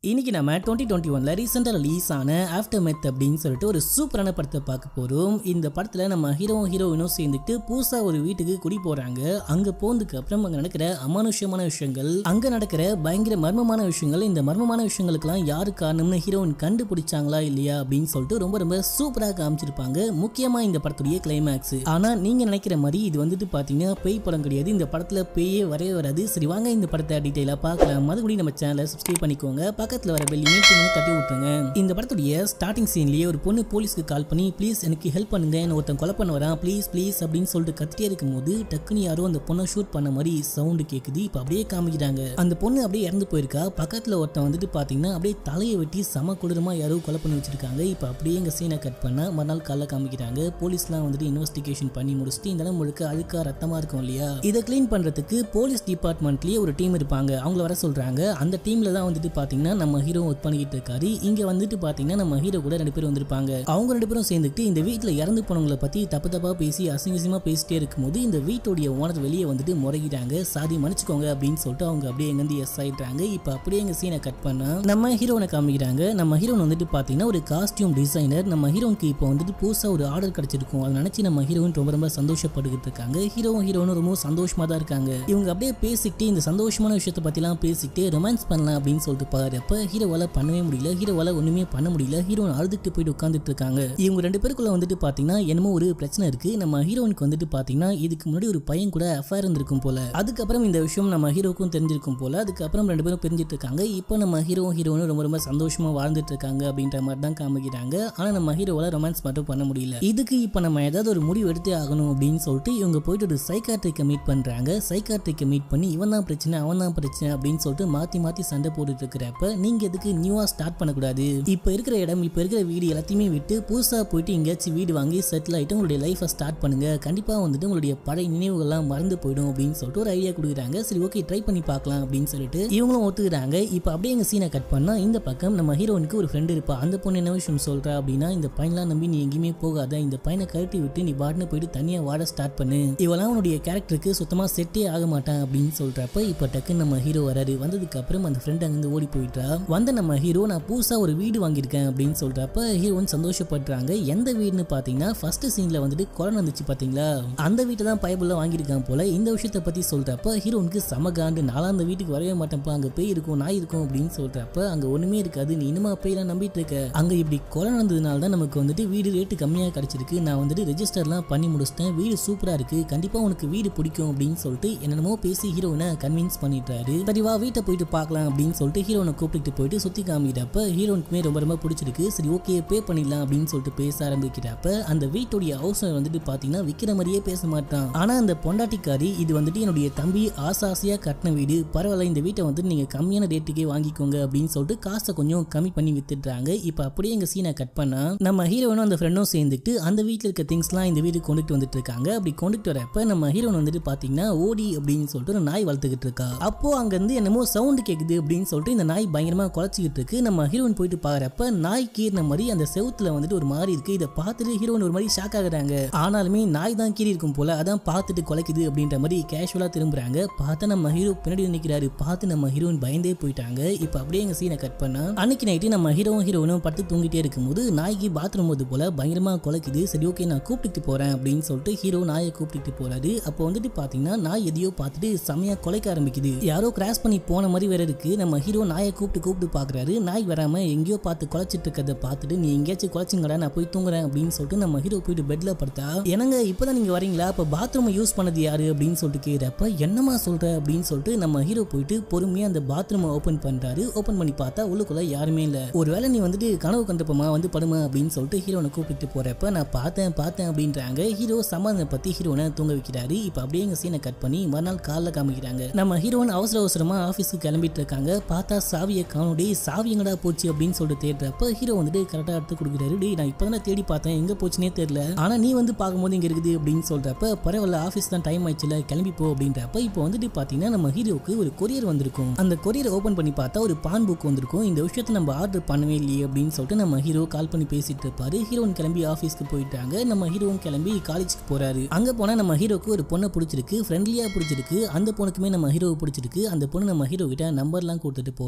இன்னைக்கு நம்ம twenty twenty ஒன்ல ரீசெண்டாக ரிலீஸ் ஆன ஆஃப்டர் மெத் அப்படின்னு சொல்லிட்டு ஒரு சூப்பரான படத்தை பார்க்க போகிறோம் இந்த படத்தில் நம்ம ஹீரோவும் ஹீரோயினும் சேர்ந்துட்டு புதுசாக ஒரு வீட்டுக்கு குடி போகிறாங்க அங்கே போனதுக்கு அப்புறம் அங்கே நடக்கிற அமானுஷ்யமான விஷயங்கள் அங்கே நடக்கிற பயங்கர மர்மமான விஷயங்கள் இந்த மர்மமான விஷயங்களுக்கெல்லாம் யாரு காரணம்னு ஹீரோயின் கண்டுபிடிச்சாங்களா இல்லையா அப்படின்னு சொல்லிட்டு ரொம்ப ரொம்ப சூப்பராக காமிச்சிருப்பாங்க முக்கியமாக இந்த படத்துடைய கிளைமேக்ஸ் ஆனால் நீங்கள் நினைக்கிற மாதிரி இது வந்துட்டு பார்த்தீங்கன்னா பேய் படம் கிடையாது இந்த படத்தில் பேயே வரவே வராது சரி வாங்க இந்த படத்தை டீட்டெயிலாக பார்க்கலாம் மறுபடியும் நம்ம சேனலை சப்ஸ்கிரைப் பண்ணிக்கோங்க பக்கத்தில் வர பெல் இணைப்பு தட்டி விட்டுருங்க இந்த படத்துடைய ஸ்டார்டிங் சீன்லயே ஒரு பொண்ணு போலீஸ்க்கு கால் பண்ணி ப்ளீஸ் எனக்கு ஹெல்ப் பண்ணுங்க என்ன ஒருத்தன் கொலை பண்ண வரான் ப்ளீஸ் ப்ளீஸ் அப்படின்னு சொல்லிட்டு கத்திட்டே இருக்கும்போது டக்குன்னு யாரோ அந்த பொண்ணை ஷூட் பண்ண மாதிரி சவுண்டு கேட்குது இப்போ அப்படியே காமிக்கிறாங்க அந்த பொண்ணு அப்படியே இறந்து போயிருக்கா பக்கத்தில் ஒருத்தன் வந்துட்டு பார்த்தீங்கன்னா அப்படியே தலையை வெட்டி சம கொடூரமா யாரோ கொலை பண்ணி வச்சிருக்காங்க இப்போ அப்படியே எங்க சீனை கட் பண்ணா மறுநாள் காலைல காமிக்கிறாங்க போலீஸ்லாம் வந்துட்டு இன்வெஸ்டிகேஷன் பண்ணி முடிச்சுட்டு இந்த இடம் முழுக்க அழுக்கா ரத்தமா இருக்கும் இல்லையா இதை க்ளீன் பண்றதுக்கு போலீஸ் டிபார்ட்மெண்ட்லயே ஒரு டீம் இருப்பாங்க அவங்கள வர சொல்றாங்க அந்த டீம்ல தான் வந்துட்டு பாத்தீங்கன்னா நம்ம ஹீரோ ஒர்க் பண்ணிக்கிட்டு இருக்காரு இங்க வந்துட்டு பாத்தீங்கன்னா நம்ம ஹீரோ கூட ரெண்டு பேரும் வந்திருப்பாங்க அவங்க ரெண்டு பேரும் சேர்ந்துட்டு இந்த வீட்டுல இறந்து போனவங்களை பத்தி தப்பு தப்பா பேசி அசிங்கசியமா பேசிட்டே இருக்கும்போது இந்த வீட்டுடைய ஓனர் வெளியே வந்துட்டு முறையிட்டாங்க சாதி மன்னிச்சுக்கோங்க அப்படின்னு சொல்லிட்டு அவங்க அப்படியே எங்கேருந்து எஸ் ஆயிட்டாங்க இப்போ அப்படியே எங்க சீனை கட் பண்ணா நம்ம ஹீரோனை காமிக்கிறாங்க நம்ம ஹீரோன் வந்துட்டு பாத்தீங்கன்னா ஒரு காஸ்டியூம் டிசைனர் நம்ம ஹீரோனுக்கு இப்போ வந்துட்டு புதுசா ஒரு ஆர்டர் கிடைச்சிருக்கும் அதை நினைச்சு நம்ம ஹீரோயின் ரொம்ப ரொம்ப சந்தோஷப்பட்டுக்கிட்டு இருக்காங்க ஹீரோவும் ஹீரோனும் ரொம்ப சந்தோஷமா தான் இருக்காங்க இவங்க அப்படியே பேசிக்கிட்டு இந்த சந்தோஷமான விஷயத்தை பத்திலாம் பேசிக்கிட்டு ரொமான்ஸ் பண்ணலாம் அப்படின்னு சொல்லிட்டு பாருப்ப ஹீரோவால பண்ணவே முடியல ஹீரோவால ஒண்ணுமே பண்ண முடியல ஹீரோன் அழுதுட்டு போயிட்டு உட்காந்துட்டு இருக்காங்க இவங்க ரெண்டு பேருக்குள்ள வந்துட்டு பாத்தீங்கன்னா என்னமோ ஒரு பிரச்சனை இருக்கு நம்ம ஹீரோனுக்கு வந்துட்டு பாத்தீங்கன்னா இதுக்கு முன்னாடி ஒரு பையன் கூட அஃபேர் இருந்திருக்கும் போல அதுக்கப்புறம் இந்த விஷயம் நம்ம ஹீரோக்கும் தெரிஞ்சிருக்கும் போல அதுக்கப்புறம் ரெண்டு பேரும் பிரிஞ்சிட்டு இருக்காங்க இப்போ நம்ம ஹீரோ ஹீரோனும் ரொம்ப ரொம்ப சந்தோஷமா வாழ்ந்துட்டு இருக்காங்க அப்படின்ற மாதிரி தான் காமிக்கிறாங்க ஆனா நம்ம ஹீரோவால ரொமான்ஸ் மட்டும் பண்ண முடியல இதுக்கு இப்போ நம்ம ஏதாவது ஒரு முடிவு எடுத்தே ஆகணும் அப்படின்னு சொல்லிட்டு இவங்க போயிட்டு ஒரு சைக்காட்ரிக்கை மீட் பண்றாங்க சைக்காட்ரிக்கை மீட் பண்ணி இவன் தான் பிரச்சனை அவன் தான் பிரச்சனை அப்படின்னு சொல்லிட்டு மாத்தி மாத்தி சண்டை போட்டுட்டு இருக்கிறப்ப நீங்க எதுக்கு நியூவா ஸ்டார்ட் பண்ணக்கூடாது இப்போ இருக்கிற இடம் இப்போ இருக்கிற வீடு எல்லாத்தையுமே விட்டு புதுசா போயிட்டு எங்கேயாச்சும் வீடு வாங்கி செட்டில் ஆயிட்டு உங்களுடைய லைஃபை ஸ்டார்ட் பண்ணுங்க கண்டிப்பா வந்துட்டு உங்களுடைய பழைய நினைவுகள்லாம் மறந்து போயிடும் அப்படின்னு சொல்லிட்டு ஒரு ஐடியா கொடுக்குறாங்க சரி ஓகே ட்ரை பண்ணி பார்க்கலாம் அப்படின்னு சொல்லிட்டு இவங்களும் ஒத்துக்கிறாங்க இப்போ அப்படியே எங்க சீனை கட் பண்ணா இந்த பக்கம் நம்ம ஹீரோனுக்கு ஒரு ஃப்ரெண்ட் இருப்பா அந்த பொண்ணு என்ன விஷயம் சொல்றா அப்படின்னா இந்த பையன்லாம் நம்பி நீ எங்கேயுமே போகாத இந்த பையனை கழட்டி விட்டு நீ பாட்டுன்னு போயிட்டு தனியா வாட ஸ்டார்ட் பண்ணு இவெல்லாம் உன்னுடைய கேரக்டருக்கு சுத்தமா செட்டே ஆக மாட்டான் அப்படின்னு சொல்றப்ப இப்போ டக்குன்னு நம்ம ஹீரோ வராரு வந்ததுக்கு அப்புறம் அந்த ஃப்ரெண்ட் அங்கிருந்து ஓடி போயிட்டா வந்த நம்ம ஹீரோ நான் புதுசா ஒரு வீடு வாங்கியிருக்கேன் அப்படின்னு சொல்றப்ப ஹீரோயின் சந்தோஷப்படுறாங்க எந்த வீடுன்னு பாத்தீங்கன்னா ஃபர்ஸ்ட் சீன்ல வந்துட்டு கொரோனா வந்துச்சு பாத்தீங்களா அந்த வீட்டை தான் பயபுள்ள வாங்கியிருக்கான் போல இந்த விஷயத்த பத்தி சொல்றப்ப ஹீரோனுக்கு சம காண்டு நாலாம் அந்த வீட்டுக்கு வரவே மாட்டேன்ப்பா அங்க பேய் இருக்கும் நாய் இருக்கும் அப்படின்னு சொல்றப்ப அங்க ஒண்ணுமே இருக்காது நீ இனிமா பேயெல்லாம் நம்பிட்டு இருக்க அங்க இப்படி கொலை நடந்ததுனால தான் நமக்கு வந்துட்டு வீடு ரேட்டு கம்மியா கிடைச்சிருக்கு நான் வந்துட்டு ரெஜிஸ்டர்லாம் பண்ணி முடிச்சிட்டேன் வீடு சூப்பரா இருக்கு கண்டிப்பா உனக்கு வீடு பிடிக்கும் அப்படின்னு சொல்லிட்டு என்னென்னமோ பேசி ஹீரோனை கன்வின்ஸ் பண்ணிட்டாரு சரி வா வீட்டை போயிட்டு பார்க்கலாம் அப்படின்னு சொல்லிட்டு ஹீரோனை கூப்பிட்டு போயிட்டு சுத்தி காமிக்கிறப்ப ஹீரோனுக்குமே ரொம்ப ரொம்ப பிடிச்சிருக்கு சரி ஓகே பே பண்ணிடலாம் அப்படின்னு சொல்லிட்டு பேச ஆரம்பிக்கிறப்ப அந்த வீட்டுடைய ஹவுஸ் வந்துட்டு பாத்தீங்கன்னா விக்கிற மாதிரியே பேச மாட்டான் ஆனா அந்த பொண்டாட்டிக்காரி இது வந்துட்டு என்னுடைய தம்பி ஆசை ஆசையா கட்டின வீடு பரவாயில்ல இந்த வீட்டை வந்து நீங்க கம்மியான ரேட்டுக்கே வாங்கிக்கோங்க அப்படின்னு சொல்லிட்டு காசை கொஞ்சம் கம்மி பண்ணி வித்துடுறாங்க இப்போ அப்படியே எங்க சீனை கட் பண்ணா நம்ம ஹீரோனும் அந்த ஃப்ரெண்டும் சேர்ந்துட்டு அந்த வீட்டில் இருக்க திங்ஸ்லாம் இந்த வீடு கொண்டுட்டு வந்துட்டு இருக்காங்க அப்படி கொண்டுட்டு வரப்ப நம்ம ஹீரோன் வந்துட்டு பாத்தீங்கன்னா ஓடி அப்படின்னு சொல்லிட்டு ஒரு நாய் வளர்த்துக்கிட்டு இருக்கா அப்போ அங்க இருந்து என்னமோ சவுண்ட் கேக்குது அப்படின்னு சொல்லிட்டு இந்த நாய் பயங்கரமா குலைச்சிக்கிட்டு இருக்கு நம்ம ஹீரோயின் போயிட்டு பாக்குறப்ப நாய் கீறின மாதிரி அந்த செவுத்துல வந்துட்டு ஒரு மாதிரி இருக்கு இதை பார்த்துட்டு ஹீரோயின் ஒரு மாதிரி ஷாக் ஆகுறாங்க ஆனாலுமே நாய் தான் கீறி இருக்கும் போல அதான் பார்த்துட்டு குலைக்குது அப்படின்ற மாதிரி கேஷுவலா திரும்புறாங்க பார்த்தா நம்ம ஹீரோ பின்னாடி நிக்கிறாரு பார்த்து நம்ம ஹீரோயின் பயந்தே போயிட்டாங்க இப்போ அப்படியே எங்க சீனை கட் பண்ணா அன்னைக்கு நைட்டு நம்ம ஹீரோவும் ஹீரோயினும் படுத்து தூங்கிட்டே இருக்கும்போது நாய்க்கு பாத்ரூம் போது போல பயங்கரமா குலைக்குது சரி ஓகே நான் கூப்பிட்டுட்டு போறேன் அப்படின்னு சொல்லிட்டு ஹீரோ நாயை கூப்பிட்டுட்டு போறாரு அப்போ வந்துட்டு பாத்தீங்கன்னா நாய் எதையோ பார்த்துட்டு செமையா குலைக்க ஆரம்பிக்குது யாரோ கிராஸ் பண்ணி போன மாதிரி வேற இருக்கு நம்ம ஹீரோ நாயை கூப்பிட்டு கூப்பிட்டு பாக்குறாரு நாய் வராம எங்கேயோ பார்த்து குலைச்சிட்டு இருக்கிறத பார்த்துட்டு நீ எங்கேயாச்சும் குலைச்சிங்கடா நான் போய் தூங்குறேன் அப்படின்னு சொல்லிட்டு நம்ம ஹீரோ போயிட்டு பெட்ல படுத்தா என்னங்க இப்பதான் நீங்க வரீங்களா அப்ப பாத்ரூம் யூஸ் பண்ணது யாரு அப்படின்னு சொல்லிட்டு கேட்கிறப்ப என்னமா சொல்ற அப்படின்னு சொல்லிட்டு நம்ம ஹீரோ போயிட்டு பொறுமையா அந்த பாத்ரூம் ஓபன் பண்றாரு ஓபன் பண்ணி பார்த்தா உள்ளுக்குள்ள யாருமே இல்ல ஒருவேளை நீ வந்துட்டு கனவு கண்டப்பமா வந்து படுமா அப்படின்னு சொல்லிட்டு ஹீரோனை கூப்பிட்டு போறப்ப நான் பார்த்தேன் பார்த்தேன் அப்படின்றாங்க ஹீரோ சமாதானம் பத்தி ஹீரோனை தூங்க வைக்கிறாரு இப்ப அப்படியே எங்க சீனை கட் பண்ணி மறுநாள் காலைல காமிக்கிறாங்க நம்ம ஹீரோன் அவசர அவசரமா ஆபீஸ்க்கு கிளம்பிட்டு இருக்காங்க பார்த்தா சாவியை காணோடி சாவி எங்கடா போச்சு அப்படின்னு சொல்லிட்டு தேடுறப்ப ஹீரோ வந்துட்டு கரெக்டா எடுத்து கொடுக்குறாரு டேய் நான் இப்பதான் தேடி பார்த்தேன் எங்க போச்சுனே தெரியல ஆனா நீ வந்து பார்க்கும்போது இங்க இருக்குது அப்படின்னு சொல்றப்ப பரவாயில்ல ஆபீஸ் தான் டைம் ஆயிடுச்சுல கிளம்பி போ அப்படின்றப்ப இப்போ வந்துட்டு பாத்தீங்கன்னா நம்ம ஹீரோக்கு ஒரு கொரியர் வந்திருக்கும் அந்த கொரியர் ஓபன் பண்ணி பார்த்தா ஒரு பான் புக் வந்திருக்கும் இந்த விஷயத்தை நம்ம ஆர்டர் பண்ணவே இல்லையே அப்படின்னு சொல்லிட்டு நம்ம ஹீரோ கால் பண்ணி பேசிட்டு இருப்பாரு ஹீரோன் கிளம்பி ஆபீஸ்க்கு போயிட்டாங்க நம்ம ஹீரோவும் கிளம்பி காலேஜ்க்கு போறாரு அங்க போனா நம்ம ஹீரோக்கு ஒரு பொண்ணை பிடிச்சிருக்கு ஃப்ரெண்ட்லியா பிடிச்சிருக்கு அந்த பொண்ணுக்குமே நம்ம ஹீரோவை பிடிச்சிருக்கு அந்த பொண்ணு நம்ம ஹீரோ கிட்ட நம்பர்லாம் கொடுத்துட்டு போறா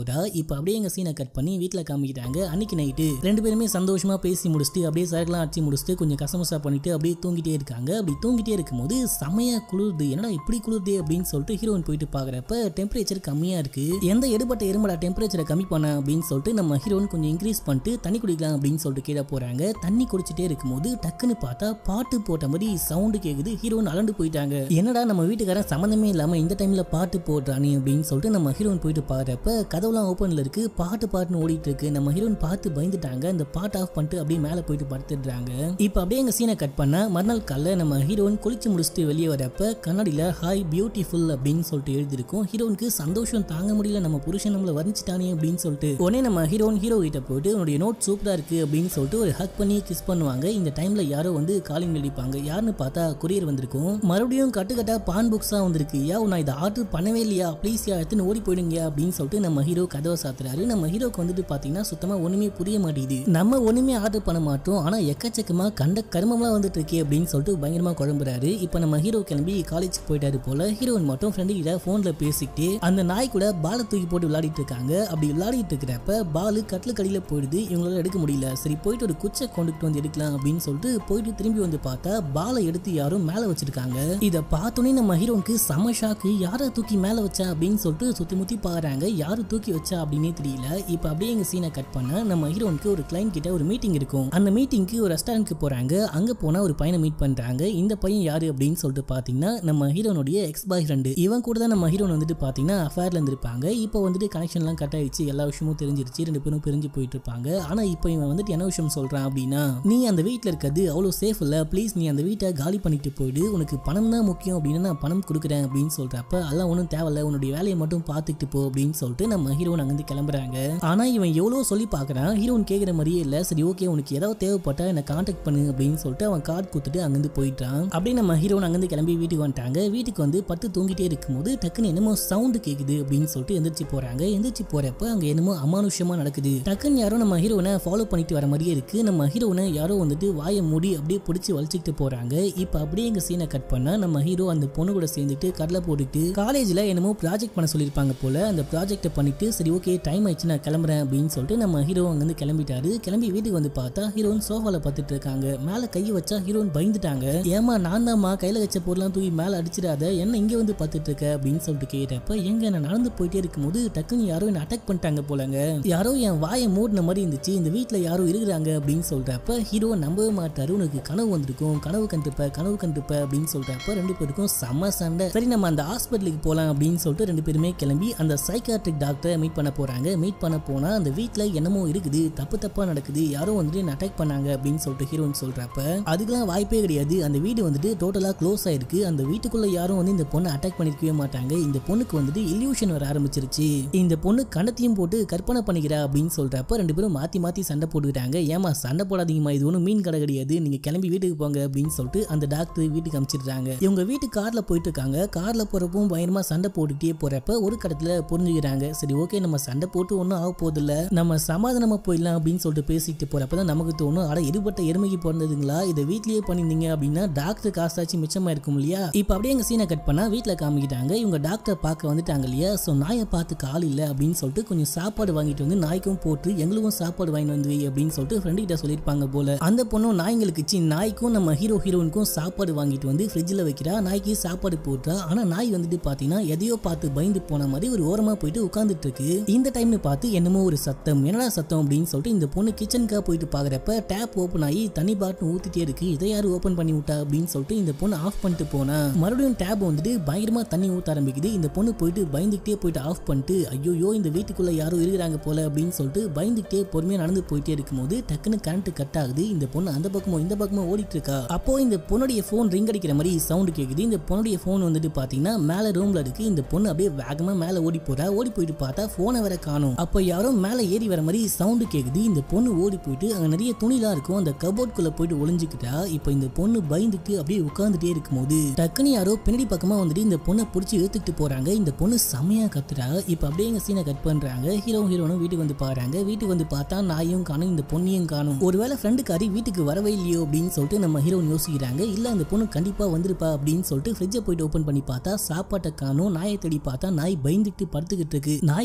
இப்போ அப்படியே எங்க சீனை கட் பண்ணி வீட்டில் காமிக்கிறாங்க அன்னைக்கு நைட்டு ரெண்டு பேருமே சந்தோஷமா பேசி முடிச்சுட்டு அப்படியே சரக்குலாம் அடிச்சு முடிச்சுட்டு கொஞ்சம் கசமசா பண்ணிட்டு அப்படியே தூங்கிட்டே இருக்காங்க அப்படி தூங்கிட்டே இருக்கும்போது செமையா குளிருது என்னடா இப்படி குளிருது அப்படின்னு சொல்லிட்டு ஹீரோயின் போயிட்டு பாக்குறப்ப டெம்பரேச்சர் கம்மியா இருக்கு எந்த எடுபட்ட எருமடா டெம்பரேச்சரை கம்மி பண்ண அப்படின்னு சொல்லிட்டு நம்ம ஹீரோயின் கொஞ்சம் இன்க்ரீஸ் பண்ணிட்டு தண்ணி குடிக்கலாம் அப்படின்னு சொல்லிட்டு கீழே போறாங்க தண்ணி குடிச்சிட்டே இருக்கும்போது டக்குன்னு பார்த்தா பாட்டு போட்ட மாதிரி சவுண்டு கேக்குது ஹீரோயின் அலண்டு போயிட்டாங்க என்னடா நம்ம வீட்டுக்காரன் சம்மந்தமே இல்லாம இந்த டைம்ல பாட்டு போடுறானே அப்படின்னு சொல்லிட்டு நம்ம ஹீரோயின் போயிட்டு பாக்குறப்ப கதவுலாம் ஓப்பன்ல இருக்கு பாட்டு பாட்டுன்னு ஓடிட்டு இருக்கு நம்ம ஹீரோயின் பார்த்து பயந்துட்டாங்க அந்த பாட்டு ஆஃப் பண்ணிட்டு அப்படியே மேலே போயிட்டு படுத்துடுறாங்க இப்போ அப்படியே எங்க சீனை கட் பண்ண மறுநாள் காலைல நம்ம ஹீரோயின் குளிச்சு முடிச்சுட்டு வெளியே வரப்ப கண்ணாடியில ஹாய் பியூட்டிஃபுல் அப்படின்னு சொல்லிட்டு எழுதியிருக்கும் ஹீரோனுக்கு சந்தோஷம் தாங்க முடியல நம்ம புருஷன் நம்மள வர்ணிச்சிட்டானே அப்படின்னு சொல்லிட்டு உடனே நம்ம ஹீரோயின் ஹீரோ கிட்ட போயிட்டு உன்னுடைய நோட் சூப்பரா இருக்கு அப்படின்னு சொல்லிட்டு ஒரு ஹக் பண்ணி கிஸ் பண்ணுவாங்க இந்த டைம்ல யாரோ வந்து காலிங் அடிப்பாங்க யாருன்னு பார்த்தா கொரியர் வந்திருக்கும் மறுபடியும் கட்டுக்கட்டா பான் புக்ஸா வந்திருக்கு யா நான் இதை ஆர்டர் பண்ணவே இல்லையா ப்ளீஸ் யா எடுத்துன்னு ஓடி போயிடுங்க அப்படின்னு சொல்லிட்டு நம்ம ஹீரோ கதவை சாத்துறாரு நம்ம ஹீரோக்கு வந்துட்டு பாத்தீங்கன்னா சுத்தமா ஒண்ணுமே புரிய மாட்டேங்குது நம்ம ஒண்ணுமே ஆர்டர் பண்ண மாட்டோம் ஆனா எக்கச்சக்கமா கண்ட கருமம்லாம் வந்துட்டு இருக்கே அப்படின்னு சொல்லிட்டு பயங்கரமா குழம்புறாரு இப்போ நம்ம ஹீரோ கிளம்பி காலேஜ் போயிட்டாரு போல ஹீரோயின் மட்டும் ஃப்ரெண்டு கிட்ட போன்ல பேசிக்கிட்டு அந்த நாய் கூட பாலை தூக்கி போட்டு விளையாடிட்டு இருக்காங்க அப்படி விளையாடிட்டு இருக்கிறப்ப பாலு கட்டில் கடியில போயிடுது இவங்களால எடுக்க முடியல சரி போயிட்டு ஒரு குச்சை கொண்டுட்டு வந்து எடுக்கலாம் அப்படின்னு சொல்லிட்டு போயிட்டு திரும்பி வந்து பார்த்தா பாலை எடுத்து யாரும் மேல வச்சிருக்காங்க இதை பார்த்தோன்னே நம்ம ஹீரோனுக்கு செம ஷாக்கு யாரை தூக்கி மேல வச்சா அப்படின்னு சொல்லிட்டு சுத்தி முத்தி பாக்குறாங்க யாரு தூக்கி வச்சா அப்படின்னே தெரியல இப்போ அப்படியே எங்க சீனை கட் பண்ண நம்ம ஹீரோனுக்கு ஒரு கிளைண்ட் கிட்ட ஒரு மீட்டிங் இருக்கும் அந்த மீட்டிங்க்கு ஒரு ரெஸ்டாரண்ட்க்கு போறாங்க அங்க போனா ஒரு பையனை மீட் பண்றாங்க இந்த பையன் யாரு அப்படின்னு சொல்லிட்டு பாத்தீங்கன்னா நம்ம ஹீரோனுடைய எக்ஸ் பாய் ஃப்ரெண்டு இவன் கூட தான் நம்ம ஹீரோன் வந்துட்டு பாத்தீங்கன்னா அஃபேர்ல இருந்திருப்பாங்க இப்போ வந்துட்டு கனெக்ஷன்லாம் கட் ஆயிடுச்சு எல்லா விஷயமும் தெரிஞ்சிருச்சு ரெண்டு பேரும் பிரிஞ்சு போயிட்டு இருப்பாங்க ஆனா இப்போ இவன் வந்துட்டு என்ன விஷயம் சொல்றான் அப்படின்னா நீ அந்த வீட்ல இருக்கிறது அவ்வளோ சேஃப் இல்ல ப்ளீஸ் நீ அந்த வீட்டை காலி பண்ணிட்டு போயிடு உனக்கு பணம் தான் முக்கியம் அப்படின்னு நான் பணம் கொடுக்குறேன் அப்படின்னு சொல்றப்ப அதெல்லாம் ஒன்றும் தேவையில்ல உன்னுடைய வேலையை மட்டும் பார்த்துக்கிட்டு போ அப்படின்னு சொல்லிட்டு நம்ம ஹீரோன் அங்கிருந்து கிளம்புறாங்க ஆனா இவன் எவ்வளோ சொல்லி பார்க்கறான் ஹீரோன் கேட்குற மாதிரியே இல்லை சரி ஓகே உனக்கு ஏதாவது தேவைப்பட்டா என்னை காண்டாக்ட் பண்ணு அப்படின்னு சொல்லிட்டு அவன் கார்டு கொடுத்துட்டு அங்கிருந்து போயிட்டான் அப்படியே நம்ம ஹீரோன் அங்கிருந்து கிளம்பி வீட்டுக்கு வந்துட்டாங்க வீட்டுக்கு வந்து பத்து தூங்கிட்டே இருக்கும்போது டக்குன்னு என்னமோ சவுண்டு கேக்குது அப்படின்னு சொல்லிட்டு எந்திரிச்சு போறாங்க எந்திரிச்சு போறப்ப அங்க என்னமோ அமானுஷ்யமா நடக்குது டக்குன்னு யாரோ நம்ம ஹீரோனை ஃபாலோ பண்ணிட்டு வர மாதிரியே இருக்கு நம்ம ஹீரோனை யாரோ வந்துட்டு வாயை மூடி அப்படியே பிடிச்சி வலிச்சுக்கிட்டு போறாங்க இப்போ அப்படியே எங்க சீனை கட் பண்ணா நம்ம ஹீரோ அந்த பொண்ணு கூட சேர்ந்துட்டு கடலை போட்டுட்டு காலேஜ்ல என்னமோ ப்ராஜெக்ட் பண்ண சொல்லியிருப்பாங்க போல அந்த ப்ராஜெக்ட்டை பண்ணிட்டு சரி ஓகே டைம் ஆயிடுச்சு நான் கிளம்புறேன் அப்படின்னு சொல்லிட்டு நம்ம ஹீரோ அங்கிருந்து கிளம்பிட்டாரு கிளம்பி வீட்டுக்கு வந்து பார்த்தா ஹீரோயின் சோஃபால பார்த்துட்டு இருக்காங்க மேல கையை வச்சா ஹீரோயின் பயந்துட்டாங்க ஏமா நான் தான்மா கையில வச்ச பொருள்லாம் தூக்கி மேல அடிச்சிடாத என்ன இங்க வந்து பார்த்துட்டு இருக்க அப்படின்னு சொல்லிட்டு கேட்டப்ப எங்க நான் நடந்து போயிட்டே இருக்கும்போது டக்குன்னு யாரோ என்ன அட்டாக் பண்ணிட்டாங்க போலங்க யாரோ என் வாயை மூடின மாதிரி இருந்துச்சு இந்த வீட்ல யாரோ இருக்கிறாங்க அப்படின்னு சொல்றப்ப ஹீரோ நம்பவே மாட்டாரு உனக்கு கனவு வந்திருக்கும் கனவு கண்டிருப்ப கனவு கண்டிருப்ப அப்படின்னு சொல்றப்ப ரெண்டு பேருக்கும் செம்ம சண்டை சரி நம்ம அந்த ஹாஸ்பிட்டலுக்கு போலாம் அப்படின்னு சொல்லிட்டு ரெண்டு பேருமே கிளம்பி அந்த சைக்காட்ரிக் டாக்டரை மீட் பண்ண போறாங்க மீட் பண்ண போனா அந்த வீட்ல என்னமோ இருக்குது தப்பு தப்பா நடக்குது யாரோ வந்துட்டு என்ன அட்டாக் பண்ணாங்க அப்படின்னு சொல்லிட்டு ஹீரோயின் சொல்றப்ப அதுக்கெல்லாம் வாய்ப்பே கிடையாது அந்த வீடு வந்துட்டு டோட்டலா க்ளோஸ் ஆயிருக்கு அந்த வீட்டுக்குள்ள யாரும் வந்து இந்த பொண்ணை அட்டாக் பண்ணிருக்கவே மாட்டாங்க இந்த பொண்ணுக்கு வந்துட்டு இல்யூஷன் வர ஆரம்பிச்சிருச்சு இந்த பொண்ணு கணத்தையும் போட்டு கற்பனை பண்ணிக்கிறா அப்படின்னு சொல்றப்ப ரெண்டு பேரும் மாத்தி மாத்தி சண்டை போட்டுக்கிட்டாங்க ஏமா சண்டை போடாதீங்கம்மா இது ஒன்றும் மீன் கடை கிடையாது நீங்க கிளம்பி வீட்டுக்கு போங்க அப்படின்னு சொல்லிட்டு அந்த டாக்டர் வீட்டுக்கு அனுப்பிச்சிடுறாங்க இவங்க வீட்டு கார்ல போயிட்டு இருக்காங்க கார்ல போறப்பவும் பயங்கரமா சண்டை போட்டுட்டே போறப்ப ஒரு கடத்துல புரிஞ்சுக்கிறாங்க சரி ஓகே நம்ம சண்டை போட்டு ஒன்றும் ஆக போதில்ல நம்ம சமாதானமா போயிடலாம் அப்படின்னு சொல்லிட்டு பேசிட்டு போறப்ப தான் நமக்கு தோணும் அட இருபட்ட எருமைக்கு பிறந்ததுங்களா இதை வீட்லயே பண்ணிருந்தீங்க அப்படின்னா டாக்டர் காசாச்சு மிச்சமா இருக்கும் இல்லையா இப்போ அப்படியே எங்க சீனை கட் பண்ணா வீட்டில் காமிக்கிட்டாங்க இவங்க டாக்டர் பார்க்க வந்துட்டாங்க இல்லையா ஸோ நாயை பார்த்து கால் இல்லை அப்படின்னு சொல்லிட்டு கொஞ்சம் சாப்பாடு வாங்கிட்டு வந்து நாய்க்கும் போட்டு எங்களுக்கும் சாப்பாடு வாங்கிட்டு வந்து வை அப்படின்னு சொல்லிட்டு ஃப்ரெண்டு கிட்ட சொல்லியிருப்பாங்க போல அந்த பொண்ணும் நாய்ங்களுக்கு சி நாய்க்கும் நம்ம ஹீரோ ஹீரோனுக்கும் சாப்பாடு வாங்கிட்டு வந்து ஃப்ரிட்ஜில் வைக்கிறா நாய்க்கு சாப்பாடு போட்டா ஆனா நாய் வந்துட்டு பார்த்தீங்கன்னா எதையோ பார்த்து பயந்து போன மாதிரி ஒரு ஓரமா போயிட்டு உட்காந்துட்டு இருக்கு இந்த டைம்னு பார்த்து என்னமோ ஒரு சத்தம் என்னடா சத்தம் அப்படின்னு சொல்லிட்டு இந்த பொண்ணு கிச்சனுக்காக போயிட்டு பார்க்குறப்ப டேப் ஓப்பன் ஆகி தண்ணி பாட்டு ஊத்திட்டே இருக்கு இதை யாரு ஓப்பன் பண்ணி விட்டா அப்படின்னு சொல்லிட்டு இந்த பொண்ணு ஆஃப் பண்ணிட்டு போனா மறுபடியும் டேப் வந்துட்டு பயங்கரமா தண்ணி ஊத்த ஆரம்பிக்குது இந்த பொண்ணு போயிட்டு பயந்துக்கிட்டே போயிட்டு ஆஃப் பண்ணிட்டு ஐயோ இந்த வீட்டுக்குள்ள யாரோ இருக்கிறாங்க போல அப்படின்னு சொல்லிட்டு பயந்துக்கிட்டே பொறுமையா நடந்து போயிட்டே இருக்கும்போது டக்குன்னு கரண்ட் கட் ஆகுது இந்த பொண்ணு அந்த பக்கமும் இந்த பக்கமும் ஓடிட்டு இருக்கா அப்போ இந்த பொண்ணுடைய ஃபோன் ரிங் அடிக்கிற மாதிரி சவுண்ட் கேக்குது இந்த பொண்ணுடைய ஃபோன் வந்துட்டு பாத்தீங்கன்னா மேல ரூம்ல இருக்கு இந்த பொண்ணு அப்படியே வேகமா மேல ஓடி போறா ஓடி போயிட்டு பார்த்தா போனை வேற காணும் அப்போ யாரோ மேல ஏறி வர மாதிரி சவுண்ட் கேக்குது இந்த பொண்ணு ஓடி போயிட்டு அங்க நிறைய துணிலாம் இருக்கும் அந்த கபோர்ட்குள்ள போயிட்டு ஒளிஞ்சுக்கிட்டா இப்போ இந்த பொண்ணு பயந்துட்டு அப்படியே உட்கார்ந்துட்டே இருக்கும்போது டக்குன்னு யாரோ பின்னாடி பக்கமா வந்துட்டு இந்த பொண்ணை பிடிச்சி இழுத்துக்கிட்டு போறாங்க இந்த பொண்ணு செமையா கத்துறா இப்போ அப்படியே எங்க சீனை கட் பண்றாங்க ஹீரோ ஹீரோனும் வீட்டுக்கு வந்து பாருங்க வீட்டுக்கு வந்து பார்த்தா நாயும் காணும் இந்த பொண்ணையும் காணும் ஒருவேளை ஃப்ரெண்டுக்காரி வீட்டுக்கு வரவே இல்லையோ அப்படின்னு சொல்லிட்டு நம்ம ஹீரோன் யோசிக்கிறாங்க இல்ல அந்த பொண்ணு கண்டிப்பா வந்திருப்பா அப்படின்னு சொல்லிட்டு ஃப்ரிட்ஜை போயிட்டு ஓப்பன் பண்ணி பார்த்தா சாப்பாட்டை காணும் நாயை தேடி பார்த்தா நாய் பயந்துட்டு படுத்துக்கிட்டு இருக்கு நாய்க்கு சாப்பாடு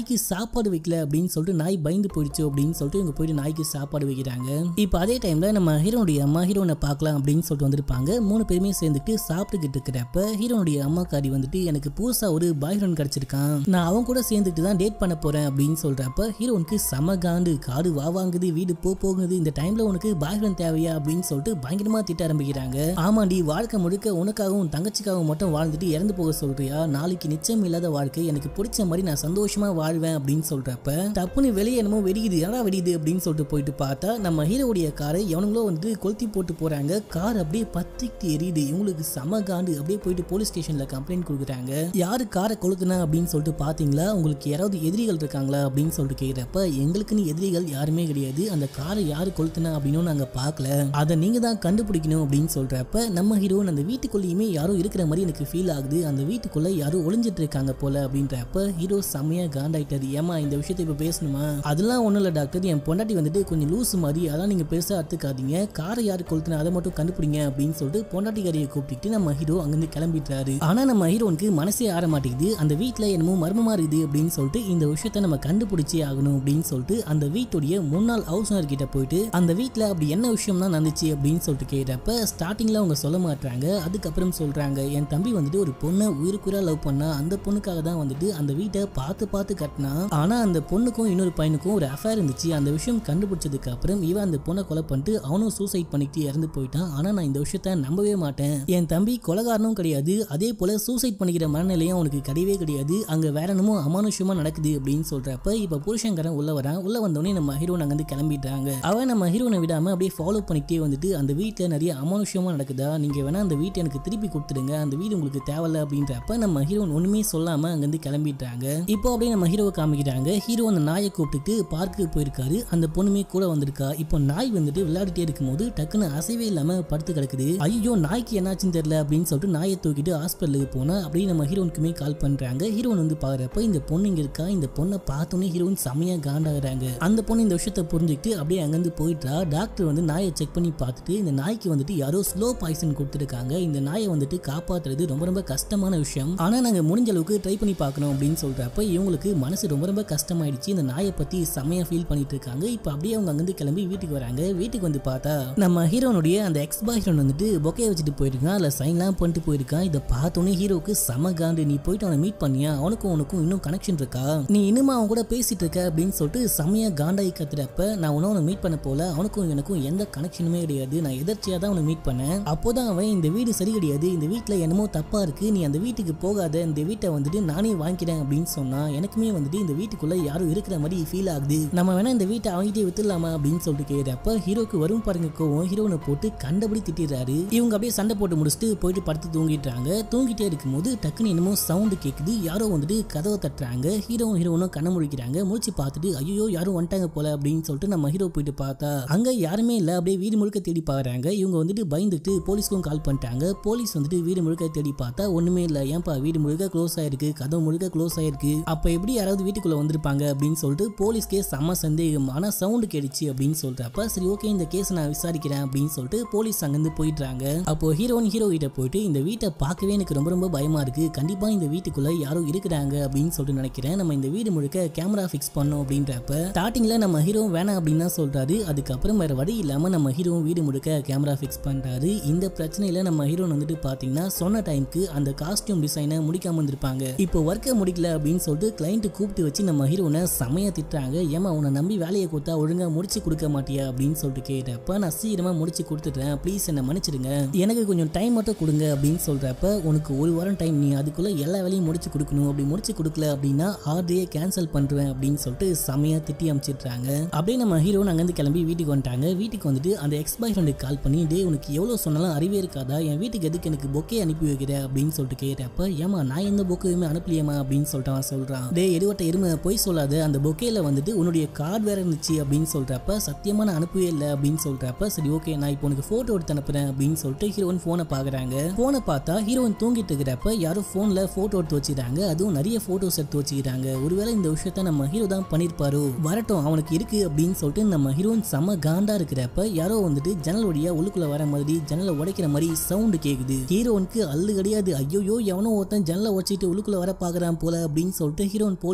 சாப்பாடு வைக்கல அப்படின்னு சொல்லிட்டு நாய் பயந்து போயிடுச்சு அப்படின்னு சொல்லிட்டு இவங்க போயிட்டு நாய்க்கு சாப்பாடு வைக்கிறாங்க இப்போ அதே டைம்ல நம்ம ஹீரோனுடைய அம்மா ஹீரோனை பார்க்கலாம் அப்படின்னு சொல்லிட்டு வந்திருப்பாங்க மூணு பேருமே சேர்ந்துட்டு சாப்பிட்டுக்கிட்டு இருக்கிறப்ப ஹீரோனுடைய அம்மாக்காரி வந்துட்டு எனக்கு புதுசா ஒரு பாய் ஃப்ரெண்ட் கிடைச்சிருக்கான் நான் அவன் கூட சேர்ந்துட்டு தான் டேட் பண்ண போறேன் அப்படின்னு சொல்றப்ப ஹீரோனுக்கு செம காண்டு காடு வா வாங்குது வீடு போ போகுது இந்த டைம்ல உனக்கு பாய் ஃப்ரெண்ட் தேவையா அப்படின்னு சொல்லிட்டு பயங்கரமா திட்ட ஆரம்பிக்கிறாங்க ஆமாண்டி வாழ்க்கை முழுக்க உனக்காகவும் தங்கச்சிக்காகவும் மட்டும் வாழ்ந்துட்டு இறந்து போக சொல்றியா நாளைக்கு நிச்சயம் இல்லாத வாழ்க்கை எனக்கு பிடிச்ச மாதிரி நான் சந்தோஷமா வாழ்வேன் அப்படின்னு சொல்றப்ப டப்புன்னு வெளியே என்னமோ வெடிக்குது என்னடா வெடிக்குது அப்படின்னு சொல்லிட்டு போயிட்டு பார்த்தா நம்ம ஹீரோடைய காரை எவனுங்களோ வந்து கொளுத்தி போட்டு போறாங்க கார் அப்படியே பத்திக்கிட்டு எரியுது இவங்களுக்கு செம காண்டு அப்படியே போயிட்டு போலீஸ் ஸ்டேஷன்ல கம்ப்ளைண்ட் கொடுக்குறாங்க யாரு காரை கொளுத்துனா அப்படின்னு சொல்லிட்டு பாத்தீங்களா உங்களுக்கு யாராவது எதிரிகள் இருக்காங்களா அப்படின்னு சொல்லிட்டு கேக்குறப்ப எங்களுக்குன்னு எதிரிகள் யாருமே கிடையாது அந்த காரை யாரு கொளுத்துனா அப்படின்னு நாங்க பார்க்கல அதை நீங்க தான் கண்டுபிடிக்கணும் அப்படின்னு சொல்றப்ப நம்ம ஹீரோ அந்த வீட்டுக்குள்ளேயுமே யாரோ இருக்கிற மாதிரி எனக்கு ஃபீல் ஆகுது அந்த வீட்டுக்குள்ள யாரோ ஒளிஞ்சிட்டு இருக்காங்க போல அப்படின்றப்ப ஹீரோ செம்மையா காண்டாயிட்டாரு ஏமா இந்த விஷயத்தை இப்ப பேசணுமா அதெல்லாம் ஒண்ணும் இல்ல டாக்டர் என் பொண்டாட்டி வந்துட்டு கொஞ்சம் லூஸ் மாதிரி அதான் நீங்க பெருசா அத்துக்காதீங்க காரை யாரு கொளுத்துனா அதை மட்டும் கண்டுபிடிங்க அப்படின்னு சொல்லிட்டு பொண்டாட்டிக்காரியை கூப்பிட்டு நம்ம ஹீரோ அங்கிருந்து கிளம்பிட்டாரு ஆனா நம்ம ஹீரோனுக்கு மனசே ஆற மாட்டேங்குது அந்த வீட்ல என்னமோ மர்மமா இருக்குது அப்படின்னு சொல்லிட்டு இந்த விஷயத்த நம்ம கண்டுபிடிச்சே ஆகணும் அப்படின்னு சொல்லிட்டு அந்த வீட்டுடைய முன்னாள் ஹவுஸ் ஓனர் கிட்ட போயிட்டு அந்த வீட்ல அப்படி என்ன விஷயம் தான் நடந்துச்சு அப்படின்னு சொல்லிட்டு கேட்டப்ப ஸ்டார்டிங்ல அவங்க சொல்ல மாட்டாங்க அதுக்கப்புறம் சொல்றாங்க என் தம்பி வந்துட்டு ஒரு பொண்ணை உயிருக்குறா லவ் பண்ணா அந்த பொண்ணுக்காக தான் வந்துட்டு அந்த வீட்டை பார்த்து பார்த்து கட்டினா ஆனா அந்த பொண்ணுக்கும் இன்னொரு பையனுக்கும் ஒரு அஃபேர் இருந்துச்சு அந்த விஷயம் கண்டுபிடிச்சதுக்கு அப்புறம் இவன் அந்த பொண்ணை கொலை பண்ணிட்டு அவனும் சூசைட் பண்ணிட்டு இறந்து போயிட்டான் ஆனா நான் இந்த விஷயத்த நம்பவே மாட்டேன் என் தம்பி கொலகாரனும் கிடையாது அதே போல சூசைட் பண்ணிக்கிற மனநிலையும் அவனுக்கு கிடையவே கிடையாது அங்க வேற என்னமோ அமானுஷ்யமா நடக்குது அப்படின்னு சொல்றப்ப இப்ப புருஷங்காரன் உள்ள வரான் உள்ள வந்தோடனே நம்ம ஹீரோன் அங்க இருந்து கிளம்பிட்டாங்க அவன் நம்ம ஹீரோனை விடாம அப்படியே ஃபாலோ பண்ணிக்கிட்டே வந்துட்டு அந்த வீட்டுல நிறைய அமானுஷ்யமா நடக்குதா நீங்க வேணா அந்த வீட்டை எனக்கு திருப்பி கொடுத்துடுங்க அந்த வீடு உங்களுக்கு தேவையில்ல அப்படின்றப்ப நம்ம ஹீரோன் ஒண்ணுமே சொல்லாம அங்க இருந்து கிளம்பிட்டாங்க இப்போ அப்படியே நம்ம ஹீரோவை காமிக்கிறாங்க ஹீரோ அந்த நாயை கூப்பிட்டுட்டு பார்க்குக்கு போயிருக்காரு அந்த பொண்ணுமே கூட வந்திருக்கா இப்போ நாய் வந்துட்டு விளையாடிட்டே இருக்கும்போது டக்குன்னு அசைவே இல்லாம படுத்து கிடக்குது ஐயோ நாய்க்கு என்னாச்சுன்னு தெரியல அப்படின்னு சொல்லிட்டு நாயை தூக்கிட்டு ஹாஸ்பிட்டலுக்கு போனா அப்படியே நம்ம ஹீரோனுக்குமே கால் பண்றாங்க ஹீரோன் வந்து பாக்குறப்ப இந்த பொண்ணு இங்க இருக்கா இந்த பொண்ணை பார்த்தோன்னே ஹீரோயின் செம்மையா காண்டாகிறாங்க அந்த பொண்ணு இந்த விஷயத்த புரிஞ்சுக்கிட்டு அப்படியே அங்கிருந்து போயிட்டா டாக்டர் வந்து நாயை செக் பண்ணி பார்த்துட்டு இந்த நாய்க்கு வந்துட்டு யாரோ ஸ்லோ பாய்சன் கொடுத்துருக்காங்க இந்த நாயை வந்துட்டு காப்பாத்துறது ரொம்ப ரொம்ப கஷ்டமான விஷயம் ஆனா நாங்க முடிஞ்ச அளவுக்கு ட்ரை பண்ணி பார்க்கணும் அப்படின்னு சொல்றப்ப இவங்களுக்கு மனசு ரொம்ப ரொம்ப கஷ்டமாயிடுச்சு இந்த நாயை பத்தி செம்மையா ஃபீல் பண்ணிட்டு இருக்காங்க இப்போ அப்படியே அவங்க அங்கிருந்து கிளம்பி வீட்டுக்கு வராங்க வீட்டுக்கு வந்து பார்த்தா நம்ம ஹீரோனுடைய அந்த எக்ஸ் பாய் ஃப்ரெண்ட் வந்துட்டு பொக்கையை வச்சுட்டு போயிருக்கான் அதில் சைன்லாம் பண்ணிட்டு போயிருக்கான் இதை பார்த்தோன்னே ஹீரோக்கு செம காண்டு நீ போயிட்டு அவனை மீட் பண்ணியா அவனுக்கும் உனக்கும் இன்னும் கனெக்ஷன் இருக்கா நீ இன்னுமா அவன் கூட பேசிட்டு இருக்க அப்படின்னு சொல்லிட்டு செம்மையா காண்டாகி கத்துறப்ப நான் உன்னை அவனை மீட் பண்ண போல அவனுக்கும் எனக்கும் எந்த கனெக்ஷனுமே கிடையாது நான் எதர்ச்சியாக தான் அவனை மீட் பண்ணேன் அப்போதான் அவன் இந்த வீடு சரி கிடையாது இந்த வீட்டில் என்னமோ தப்பா இருக்கு நீ அந்த வீட்டுக்கு போகாத இந்த வீட்டை வந்துட்டு நானே வாங்கிக்கிறேன் அப்படின்னு சொன்னா எனக்குமே வந்துட்டு இந்த வீட்டுக்குள்ள யாரும் இருக்கிற மாதிரி ஃபீல் ஆகுது நம்ம வேணா இந்த வீட்டை அவங்கிட்டே வித்துடலாமா அப்படின்னு சொல்லிட்டு கேட்கிறப்ப ஹீரோக்கு வரும் பாருங்க கோவம் ஹீரோனை போட்டு கண்டபடி திட்டிடுறாரு இவங்க அப்படியே சண்டை போட்டு முடிச்சுட்டு போயிட்டு படுத்து தூங்கிட்டாங்க தூங்கிட்டே இருக்கும்போது டக்குன்னு என்னமோ சவுண்டு கேட்குது யாரோ வந்துட்டு கதவை தட்டுறாங்க ஹீரோவும் ஹீரோனும் கண்ண முழிக்கிறாங்க முழிச்சு பார்த்துட்டு ஐயோ யாரும் வந்துட்டாங்க போல அப்படின்னு சொல்லிட்டு நம்ம ஹீரோ போயிட்டு பார்த்தா அங்க யாருமே இல்ல அப்படியே வீடு முழுக்க தேடி பாக்குறாங்க இவங்க வந்துட்டு பயந்துட்டு போலீஸ்க்கும் கால் பண்ணிட்டாங்க போலீஸ் வந்துட்டு வீடு முழுக்க தேடி பார்த்தா ஒண்ணுமே இல்ல ஏன்பா வீடு முழுக்க க்ளோஸ் ஆயிருக்கு கதவு முழுக்க க்ளோஸ் ஆயிருக்கு அப்ப எப்படி யாராவது வீட்டுக்குள்ள வந்திருப்பாங்க அப்படின்னு சொல்லிட்டு போலீஸ்க்கே செம்ம சந்தேகம் ஆனா சவுண்டு கேடுச்சு அப்படின்னு சொல்றப்ப சரி ஓகே இந்த கேஸ் நான் விசாரிக்கிறேன் அப்படின்னு சொல்லிட்டு போலீஸ் அங்கிருந்து போயிடுறாங்க அப்போ ஹீரோயின் ஹீரோ கிட்ட போயிட்டு இந்த வீட்டை பார்க்கவே எனக்கு ரொம்ப ரொம்ப பயமா இருக்கு கண்டிப்பா இந்த வீட்டுக்குள்ள யாரோ இருக்கிறாங்க அப்படின்னு சொல்லிட்டு நினைக்கிறேன் நம்ம இந்த வீடு முழுக்க கேமரா ஃபிக்ஸ் பண்ணோம் அப்படின்றப்ப ஸ்டார்டிங்ல நம்ம ஹீரோ வேணாம் அப்படின்னு தான் சொல்றாரு அதுக்கப்புறம் வேற வழி இல்லாம நம்ம ஹீரோ வீடு முழுக்க கேமரா ஃபிக்ஸ் பண்றாரு இந்த பிரச்சனையில நம்ம ஹீரோன் வந்துட்டு பாத்தீங்கன்னா சொன்ன டைம்க்கு அந்த காஸ்டியூம் டிசைனை முடிக்காம வந்திருப்பாங்க இப்போ ஒர்க்கை முடிக்கல அப்படின்னு சொல்லிட்டு கிளைண்ட் கூப்பிட்டு வச்சு நம்ம ஹீரோனை செமையா திட்டுறாங்க ஏமா உன்னை நம்பி வேலையை கொடுத்தா ஒழுங்கா முடிச்சு கொடுக்க மாட்டியா அப்படின்னு சொல்லிட்டு கேட்டப்ப நான் சீக்கிரமா முடிச்சு கொடுத்துட்டேன் ப்ளீஸ் என்ன மன்னிச்சிடுங்க எனக்கு கொஞ்சம் டைம் மட்டும் கொடுங்க அப்படின்னு சொல்றப்ப உனக்கு ஒரு வாரம் டைம் நீ அதுக்குள்ள எல்லா வேலையும் முடிச்சு கொடுக்கணும் அப்படி முடிச்சு கொடுக்கல அப்படின்னா ஆர்டரையே கேன்சல் பண்றேன் அப்படின்னு சொல்லிட்டு செமையா திட்டி அமைச்சிடுறாங்க அப்படியே நம்ம ஹீரோ அங்கேருந்து கிளம்பி வீட்டுக்கு வந்துட்டாங்க வீட்டுக்கு வந்துட்டு அந்த எக்ஸ் பாய் ஃப்ரெண்டுக்கு கால் பண்ணி டே உனக்கு எவ்வளவு சொன்னாலும் அறிவே இருக்காதா என் வீட்டுக்கு எதுக்கு எனக்கு பொக்கே அனுப்பி வைக்கிற அப்படின்னு சொல்லிட்டு கேட்டப்ப ஏமா நான் எந்த பொக்கையுமே அனுப்பலையேமா அப்படின்னு சொல்லிட்டு அவன் சொல்றான் டே எருவட்ட எருமை போய் சொல்லாத அந்த பொக்கேல வந்துட்டு உன்னுடைய கார்டு வேற இருந்துச்சு அப்படின்னு சொல்றப்ப சத்தியமா நான் அனுப்பவே இல்லை அப்படின்னு சொல்றப்ப சரி ஓகே நான் இப்போ உனக்கு போட்டோ எடுத்து அனுப்புறேன் அப்படின்னு சொல்லிட்டு ஹீரோயின் போனை பாக்குறாங்க போனை பார்த்தா ஹீரோயின் தூங்கிட்டு இருக்கிறப்ப யாரும் போன்ல போட்டோ எடுத்து வச்சுக்கிறாங்க அதுவும் நிறைய போட்டோஸ் எடுத்து வச்சுக்கிறாங்க ஒருவேளை இந்த விஷயத்த நம்ம ஹீரோ தான் பண்ணிருப்பாரோ வரட்டும் அவனுக்கு இருக்கு அப்படின்னு சொல்லிட்டு நம்ம ஹீரோயின் செம்ம காண்டா இருக்கிறப்ப யாரோ வந்துட்டு ஜன்னல் வழியா உள்ளுக்குள்ள வர மாதிரி ஜன்னலை உடைக்கிற மாதிரி சவுண்டு கேக்குது ஹீரோனுக்கு அல்லு கிடையாது ஐயோ எவனோ ஒருத்தன் ஜன்னலை உடைச்சிட்டு உள்ளுக்குள்ள வர பாக்குறான் போல அப்படின்னு சொல்லிட்டு ஹீரோயின் போலீஸ்க்கு கால்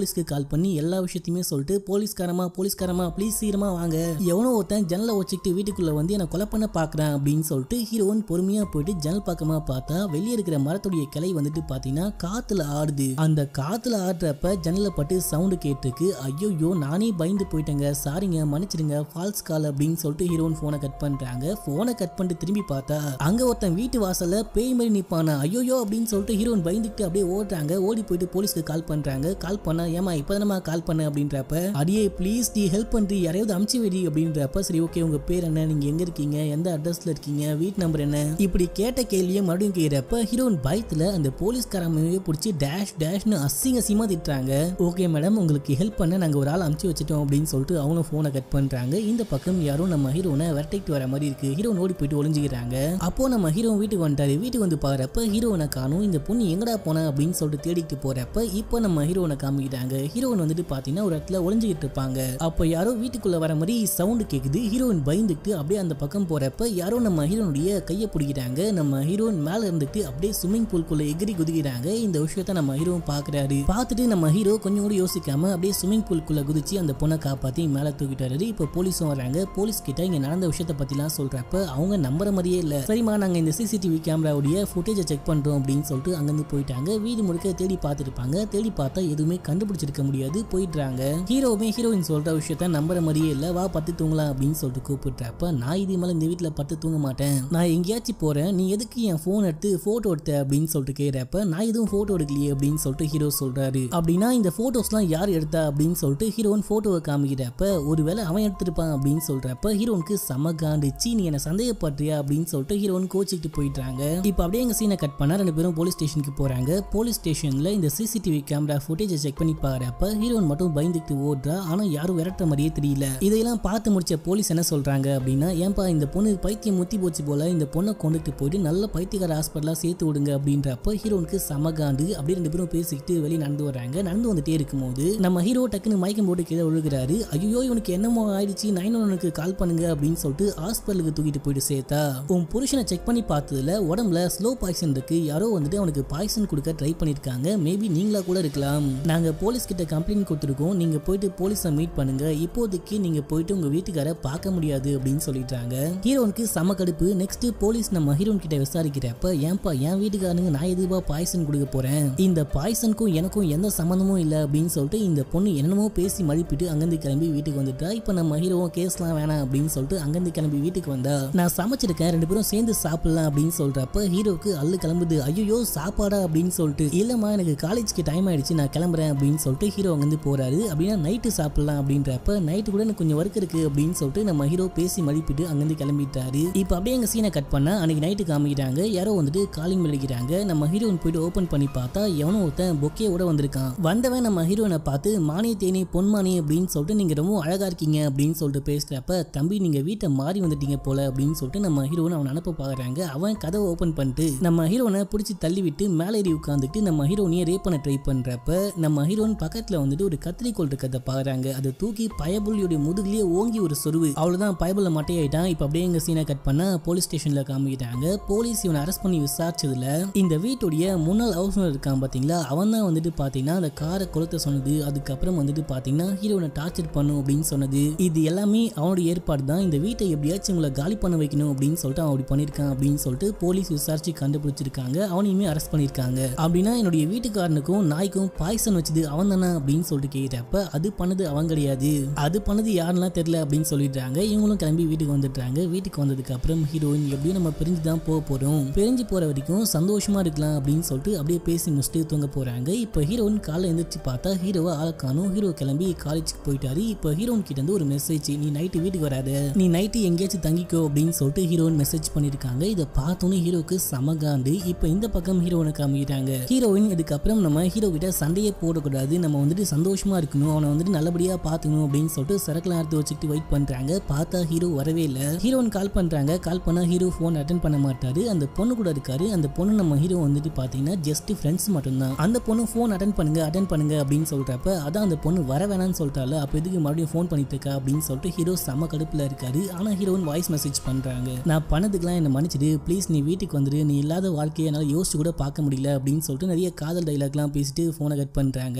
கால் பண்ணி எல்லா விஷயத்தையுமே சொல்லிட்டு போலீஸ்காரமா போலீஸ்காரமா ப்ளீஸ் சீக்கிரமா வாங்க எவனோ ஒருத்தன் ஜன்னலை வச்சுக்கிட்டு வீட்டுக்குள்ள வந்து என்னை கொலை பண்ண பாக்குறான் அப்படின்னு சொல்லிட்டு ஹீரோயின் பொறுமையா போயிட்டு ஜன்னல் பக்கமா பார்த்தா வெளியே இருக்கிற மரத்துடைய கிளை வந்துட்டு பாத்தீங்கன்னா காத்துல ஆடுது அந்த காத்துல ஆடுறப்ப ஜன்னல பட்டு சவுண்டு கேட்டிருக்கு ஐயோ நானே பயந்து போயிட்டேங்க சாரிங்க மன்னிச்சிடுங்க ஃபால்ஸ் கால் அப்படின்னு சொல்லிட்டு ஹீரோயின் போனை கட் பண்றாங்க போனை கட் பண்ணிட்டு திரும்பி பார்த்தா அங்க ஒருத்தன் வீட்டு வாசல்ல பேய் மாதிரி நிப்பானா ஐயோ அப்படின்னு சொல்லிட்டு ஹீரோயின் பயந்துட்டு அப்படியே ஓடுறாங்க ஓடி போயிட்டு போலீஸ்க்கு கால் பண்றாங்க கால் பண்ணா ஏமா இப்பதானமா கால் பண்ண அப்படின்றப்ப அடியே ப்ளீஸ் டி ஹெல்ப் பண்றி யாரையாவது அமுச்சு வெடி அப்படின்றப்ப சரி ஓகே உங்க பேர் என்ன நீங்க எங்க இருக்கீங்க எந்த அட்ரஸ்ல இருக்கீங்க வீட் நம்பர் என்ன இப்படி கேட்ட கேள்வியை மறுபடியும் கேட்கிறப்ப ஹீரோயின் பயத்துல அந்த போலீஸ்காரமையே பிடிச்சி டேஷ் டேஷ்னு அசிங்க அசிங்கமா திட்டுறாங்க ஓகே மேடம் உங்களுக்கு ஹெல்ப் பண்ண நாங்க ஒரு ஆள் அமுச்சு வச்சுட்டோம் அப்படின்னு சொல்லிட்டு அவங்களும் போனை கட் பண்றாங்க இந்த பக்கம் யாரும் நம்ம ஹீரோனை விரட்டிட்டு வர மாதிரி இருக்கு ஹீரோன் ஓடி போயிட்டு ஒளிஞ்சுக்கிறாங்க அப்போ நம்ம ஹீரோ வீட்டுக்கு வந்துட்டாரு வீட்டுக்கு வந்து பாக்குறப்ப ஹீரோனை காணும் இந்த பொண்ணு எங்கடா போன அப்படின்னு சொல்லிட்டு தேடிட்டு போறப்ப இப்போ நம்ம ஹீரோனை காமிக்கிறாங்க ஹீரோயின் வந்துட்டு பாத்தீங்கன்னா ஒரு இடத்துல ஒளிஞ்சுக்கிட்டு இருப்பாங்க அப்போ யாரோ வீட்டுக்குள்ள வர மாதிரி சவுண்டு கேக்குது ஹீரோயின் பயந்துட்டு அப்படியே அந்த பக்கம் போறப்ப யாரோ நம்ம ஹீரோனுடைய கையை பிடிக்கிறாங்க நம்ம ஹீரோயின் மேல இருந்துட்டு அப்படியே ஸ்விம்மிங் பூல்குள்ள எகிரி குதிக்கிறாங்க இந்த விஷயத்த நம்ம ஹீரோ பாக்குறாரு பார்த்துட்டு நம்ம ஹீரோ கொஞ்சம் கூட யோசிக்காம அப்படியே ஸ்விம்மிங் பூல்குள்ள குதிச்சு அந்த பொண்ணை காப்பாத்தி மேல தூக்கிட்டாரு இப்போ போலீஸும் வராங்க போலீஸ் கிட்ட இங்க நடந்த விஷயத்த பத்திலாம் சொல்றப்ப அவங்க நம்புற மாதிரியே இல்ல சரிம்மா நாங்க இந்த சிசிடிவி கேமராவுடைய ஃபுட்டேஜை செக் பண்றோம் அப்படின்னு சொல்லிட்டு அங்கிருந்து போயிட்டாங்க வீடு முழுக்க தேடி பார்த்துருப்பாங்க தேடி பார்த்தா எதுவுமே கண்டுபிடிச்சிருக்க முடியாது போயிடுறாங்க ஹீரோவுமே ஹீரோயின் சொல்ற விஷயத்த நம்புற மாதிரியே இல்ல வா பத்து தூங்கலாம் அப்படின்னு சொல்லிட்டு கூப்பிடுறப்ப நான் இது மேல இந்த வீட்டுல பத்து தூங்க மாட்டேன் நான் எங்கேயாச்சும் போறேன் நீ எதுக்கு என் போன் எடுத்து போட்டோ எடுத்த அப்படின்னு சொல்லிட்டு கேட்கிறப்ப நான் எதுவும் போட்டோ எடுக்கலையே அப்படின்னு சொல்லிட்டு ஹீரோ சொல்றாரு அப்படின்னா இந்த போட்டோஸ்லாம் யார் எடுத்தா அப்படின்னு சொல்லிட்டு ஹீரோயின் போட்டோவை காமிக்கிறப்ப ஒருவேளை அவன் எடுத்திருப்பான் அப்படின்னு சொல்றப்ப ஹீரோனுக்கு செம காண்டுச்சு நீ என்ன சந்தேகப்படுறியா அப்படின்னு சொல்லிட்டு ஹீரோயின் கோச்சிக்கிட்டு போயிட்டாங்க இப்போ அப்படியே எங்க சீனை கட் பண்ணா ரெண்டு பேரும் போலீஸ் ஸ்டேஷனுக்கு போறாங்க போலீஸ் ஸ்டேஷன்ல இந்த சிசிடிவி கேமரா ஃபுட்டேஜை செக் பண்ணி பாக்குறப்ப ஹீரோயின் மட்டும் பயந்துட்டு ஓடுறா ஆனா யாரும் விரட்டுற மாதிரியே தெரியல இதையெல்லாம் பார்த்து முடிச்ச போலீஸ் என்ன சொல்றாங்க அப்படின்னா ஏன்பா இந்த பொண்ணு பைத்தியம் முத்தி போச்சு போல இந்த பொண்ணை கொண்டுட்டு போயிட்டு நல்ல பைத்தியக்கார ஹாஸ்பிட்டலா சேர்த்து விடுங்க அப்படின்றப்ப ஹீரோனுக்கு சமகாண்டு அப்படியே ரெண்டு பேரும் பேசிக்கிட்டு வெளியே நடந்து வராங்க நடந்து வந்துட்டே இருக்கும்போது நம்ம ஹீரோ டக்குன்னு மயக்கம் போட்டு கீழே விழுகிறாரு ஐயோ இவனுக்கு என்னமோ ஆயிடுச்சு நைன் ஒனுக்கு கால் பண்ணுங்க அப்படின்னு சொல்லிட்டு ஹாஸ்பிட்டலுக்கு தூக்கிட்டு போயிட்டு சேர்த்தா உன் புருஷனை செக் பண்ணி பார்த்ததுல உடம்புல ஸ்லோ பாய்சன் இருக்கு யாரோ வந்துட்டு அவனுக்கு பாய்சன் கொடுக்க ட்ரை பண்ணிருக்காங்க மேபி நீங்களா கூட இருக்கலாம் நாங்க போலீஸ் கிட்ட கம்ப்ளைண்ட் கொடுத்துருக்கோம் நீங்க போயிட்டு போலீஸை மீட் பண்ணுங்க இப்போதைக்கு நீங்க போயிட்டு உங்க வீட்டுக்கார பார்க்க முடியாது அப்படின்னு சொல்லிட்டாங்க ஹீரோனுக்கு செம கடுப்பு நெக்ஸ்ட் போலீஸ் நம்ம ஹீரோன் கிட்ட விசாரிக்கிறப்ப ஏன்பா என் வீட்டுக்காரனுங்க நான் எதுவா பாய்சன் கொடுக்க போறேன் இந்த பாய்சனுக்கும் எனக்கும் எந்த சம்மந்தமும் இல்லை அப்படின்னு சொல்லிட்டு இந்த பொண்ணு என்னமோ பேசி மழுப்பிட்டு அங்கிருந்து கிளம்பி வீட்டுக்கு வந்துட்டா இப்போ நம்ம ஹீரோவும் கேஸ்லாம் வேணாம் அப்படின்னு சொல்லிட்டு அங்கிருந்து கிளம்பி வீட்டுக்கு வந்தா நான் சமைச்சிருக்கேன் ரெண்டு பேரும் சேர்ந்து சாப்பிடலாம் அப்படின்னு சொல்றப்ப ஹீரோக்கு அல்லு கிளம்புது ஐயோ சாப்பாடா அப்படின்னு சொல்லிட்டு இல்லம்மா எனக்கு காலேஜ்க்கு டைம் ஆயிடுச்சு நான் கிளம்புறேன் அப்படின்னு சொல்லிட்டு ஹீரோ அங்கிருந்து போறாரு அப்படின்னா நைட்டு சாப்பிடலாம் அப்படின்றப்ப நைட்டு கூட எனக்கு கொஞ்சம் ஒர்க் இருக்கு அப்படின்னு சொல்லிட்டு நம்ம ஹீரோ பேசி மழுப்பிட்டு அங்கிருந்து கிளம்பிட்டாரு இப்போ அப்படியே எங்க சீனை கட் பண்ணா அன்னைக்கு நைட்டு காமிக்கிறாங்க யாரோ வந்துட்டு காலிங் அடிக்கிறாங்க நம்ம ஹீரோயின் போயிட்டு ஓபன் பண்ணி பார்த்தா எவனோ ஒருத்தன் பொக்கேவோட வந்திருக்கான் வந்தவன் நம்ம ஹீரோனை பார்த்து மானி தேனி பொன்மானி அப்படின்னு சொல்லிட்டு நீங்க ரொம்ப அழகா இருக்கீங்க அப்படின்னு சொல்லிட்டு பேசுறப்ப தம்பி நீங்க வீட்டை மாறி வந்துட்டீங்க போல அப்படின்னு சொல்லிட்டு நம்ம ஹீரோனை அவன் அனுப்ப பாக்குறாங்க அவன் கதவை ஓபன் பண்ணிட்டு நம்ம ஹீரோனை பிடிச்சி தள்ளி விட்டு மேலே ஏறி உட்காந்துட்டு நம்ம ஹீரோனியை ரேப் பண்ண ட்ரை பண்றப்ப நம்ம ஹீரோன் பக்கத்துல வந்துட்டு ஒரு கத்திரிக்கோள் இருக்கிறத பாக்குறாங்க அதை தூக்கி பயபுள்ளியோட முதுகுலயே ஓங்கி ஒரு சொருவு அவ்வளவுதான் பயபுள்ள மட்டையாயிட்டான் இப்ப அப்படியே எங்க சீனை கட் பண்ண போலீஸ் ஸ்டேஷன்ல காமிக்கிட்டாங்க போலீஸ் இவனை அரெஸ்ட் பண்ணி விசாரிச்சதுல இந்த வீட்டுடைய முன்னாள் ஹவுஸ் ஓனர் இருக்கான் பாத்தீங்களா அவன் தான் வந்துட்டு பாத்தீங்கன்னா அந்த காரை கொளுத்த சொன்னது அதுக்கப்புறம் வந்துட்டு பாத்தீங்கன்னா ஹீரோனை டார்ச்சர் பண்ணும் அப்படின்னு சொன்னது இது எல்லாமே அவனுடைய ஏற்பாடு தான் இந்த வீட்டை எப்படியாச்சும் உங்களை காலி பண்ண வைக்கணும் அப்படின்னு சொல்லிட்டு அவன் அப்படி பண்ணியிருக்கான் அப்படின்னு சொல்லிட்டு போலீஸ் விசாரிச்சு கண்டுபிடிச்சிருக்காங்க அவனையுமே அரெஸ்ட் பண்ணியிருக்காங்க அப்படின்னா என்னுடைய வீட்டுக்காரனுக்கும் நாய்க்கும் பாய்சன் வச்சது அவன் தானே அப்படின்னு சொல்லிட்டு கேட்டப்ப அது பண்ணது அவன் கிடையாது அது பண்ணது யாருலாம் தெரியல அப்படின்னு சொல்லிடுறாங்க இவங்களும் கிளம்பி வீட்டுக்கு வந்துடுறாங்க வீட்டுக்கு வந்ததுக்கு அப்புறம் ஹீரோயின் எப்படியும் நம்ம பிரிஞ்சு தான் போக போறோம் பிரிஞ்சு போற வரைக்கும் சந்தோஷமா இருக்கலாம் அப்படின்னு சொல்லிட்டு அப்படியே பேசி முடிச்சுட்டு தூங்க போறாங்க இப்போ ஹீரோயின் காலைல எந்திரிச்சு பார்த்தா ஹீரோவை ஆள காணும் ஹீரோ கிளம்பி காலேஜுக்கு போயிட்டாரு இப்போ ஹீரோயின் கிட்ட இருந்து ஒரு மெசேஜ் நீ நைட்டு வீட்டுக்கு வராத நீ நைட்டு எங்கேயாச்சும் தங்கிக்கோ அப்படின்னு சொல்லிட்டு ஹீரோயின் மெசேஜ் பண்ணிருக்காங்க இதை பார்த்தோன்னே ஹீரோக்கு சமகாண்டு இப்போ இந்த பக்கம் ஹீரோனை காமிக்கிறாங்க ஹீரோயின் இதுக்கப்புறம் நம்ம ஹீரோ கிட்ட சண்டையே போடக்கூடாது நம்ம வந்துட்டு சந்தோஷமா இருக்கணும் அவனை வந்துட்டு நல்லபடியா பார்த்துக்கணும் அப்படின்னு சொல்லிட்டு சரக்குலாம் எடுத்து வச்சுக்கிட்டு வெயிட் பண்றாங்க பார்த்தா ஹீரோ வரவே இல்லை ஹீரோயின் கால் பண்றாங்க கால் பண்ணா ஹீரோ ஃபோன் அட்டன் பண்ண மாட்டாரு அந்த பொண்ணு கூட இருக்காரு அந்த பொண்ணு நம்ம ஹீரோ வந்துட்டு பாத்தீங்கன்னா ஜஸ்ட் ஃப்ரெண்ட்ஸ் மட்டும்தான் அந்த பொண்ணு ஃபோன் அட்டன் பண்ணுங்க அட்டன் பண்ணுங்க அப்படின்னு சொல்றப்ப அதான் அந்த பொண்ணு வர வேணாம்னு சொல்லிட்டால அப்ப எதுக்கு மறுபடியும் ஃபோன் பண்ணிட்டு இருக்கா அப்படின்னு சொல்லிட்டு ஹீரோ செம கடுப்புல இருக்காரு ஆனா ஹீரோயின் வாய்ஸ் மெசேஜ் பண்றாங்க நான் பண்ணதுக்கெல்லாம் என்ன மன்னிச்சிடு ப்ளீஸ் நீ வீட்டுக்கு வந்துரு நீ இல்லாத வாழ்க்கையை என்னால யோசிச்சு கூட பார்க்க முடியல அப்படின்னு சொல்லிட்டு நிறைய காதல் டைலாக்லாம் பேசிட்டு ஃபோனை கட் பண்றாங்க நம்ம